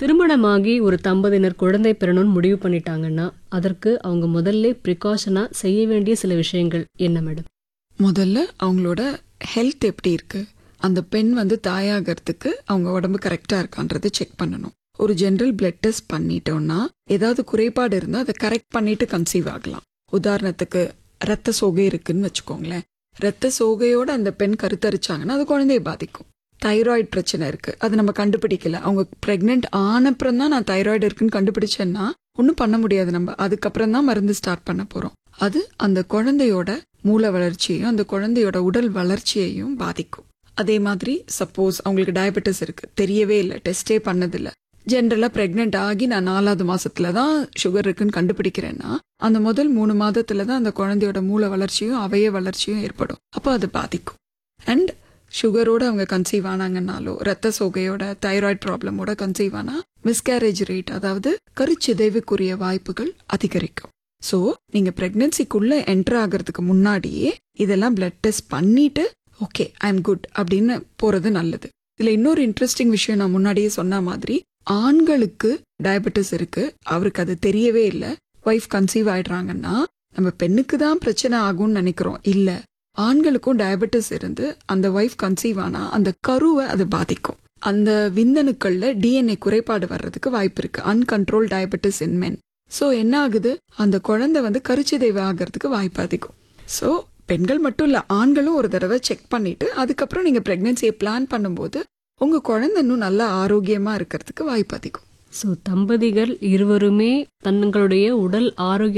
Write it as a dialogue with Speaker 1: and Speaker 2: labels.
Speaker 1: திருமணமாகி ஒரு தம்பதியினர் குழந்தை பெறணும்னு முடிவு பண்ணிட்டாங்கன்னா அதற்கு அவங்க முதல்ல ப்ரிகாஷனா செய்ய வேண்டிய சில விஷயங்கள் என்ன மேடம்
Speaker 2: முதல்ல அவங்களோட ஹெல்த் எப்படி இருக்கு அந்த பெண் வந்து தாயாகிறதுக்கு அவங்க உடம்பு கரெக்டா இருக்கான்றதை செக் பண்ணணும் ஒரு ஜென்ரல் பிளட் டெஸ்ட் பண்ணிட்டோம்னா ஏதாவது குறைபாடு இருந்தால் அதை கரெக்ட் பண்ணிட்டு கன்சீவ் ஆகலாம் உதாரணத்துக்கு ரத்த சோகை இருக்குன்னு வச்சுக்கோங்களேன் ரத்த சோகையோட அந்த பெண் கருத்தரிச்சாங்கன்னா அது குழந்தைய பாதிக்கும் தைராய்டு பிரச்சனை இருக்கு அது நம்ம கண்டுபிடிக்கல அவங்க பிரெக்னென்ட் ஆனப்புறம் தான் நான் தைராய்டு இருக்குன்னு கண்டுபிடிச்சேன்னா ஒன்றும் பண்ண முடியாது நம்ம அதுக்கப்புறம் தான் மருந்து ஸ்டார்ட் பண்ண போறோம் அது அந்த குழந்தையோட மூளை வளர்ச்சியையும் அந்த குழந்தையோட உடல் வளர்ச்சியையும் பாதிக்கும் அதே மாதிரி சப்போஸ் அவங்களுக்கு டயபெட்டிஸ் இருக்கு தெரியவே இல்லை டெஸ்டே பண்ணதில்ல ஜென்ரலாக ப்ரெக்னென்ட் ஆகி நான் நாலாவது மாசத்துல தான் சுகர் இருக்குன்னு கண்டுபிடிக்கிறேன்னா அந்த முதல் மூணு மாதத்துல தான் அந்த குழந்தையோட மூளை வளர்ச்சியும் அவய வளர்ச்சியும் ஏற்படும் அப்போ அது பாதிக்கும் அண்ட் சுகரோட அவங்க கன்சீவ் ஆனாங்கன்னாலோ ரத்த சோகையோட தைராய்டு ப்ராப்ளமோட கன்சீவ் ஆனா மிஸ்கேரேஜ் ரேட் அதாவது கருச்சிதைவுக்குரிய வாய்ப்புகள் அதிகரிக்கும் ஸோ நீங்க பிரெக்னன்சிக்குள்ள என்டர் ஆகிறதுக்கு முன்னாடியே இதெல்லாம் பிளட் டெஸ்ட் பண்ணிட்டு ஓகே ஐ எம் குட் அப்படின்னு போறது நல்லது இதுல இன்னொரு இன்ட்ரெஸ்டிங் விஷயம் நான் முன்னாடியே சொன்ன மாதிரி ஆண்களுக்கு டயபெட்டிஸ் இருக்கு அவருக்கு அது தெரியவே இல்லை ஒய்ஃப் கன்சீவ் ஆயிடுறாங்கன்னா நம்ம பெண்ணுக்கு தான் பிரச்சனை ஆகும்னு நினைக்கிறோம் இல்ல ஆண்களுக்கும் டயபெட்டிஸ் இருந்து அந்த ஒய்ஃப் கன்சீவ் ஆனா அந்த கருவை அது பாதிக்கும் அந்த விந்தணுக்கள்ல டிஎன்ஏ குறைபாடு வர்றதுக்கு வாய்ப்பு இருக்கு அன்கண்ட்ரோல் டயபெட்டிஸ் இன் மென் ஸோ என்ன ஆகுது அந்த குழந்தை வந்து கருச்சிதைவு ஆகிறதுக்கு வாய்ப்பு அதிகம் ஸோ பெண்கள் மட்டும் இல்ல ஆண்களும் ஒரு தடவை செக் பண்ணிட்டு அதுக்கப்புறம் நீங்க பிரெக்னன்சியை பிளான் பண்ணும்போது உங்க குழந்தை இன்னும் நல்லா ஆரோக்கியமா இருக்கிறதுக்கு வாய்ப்பு அதிகம்
Speaker 1: ஸோ தம்பதிகள் இருவருமே தங்களுடைய உடல் ஆரோக்கிய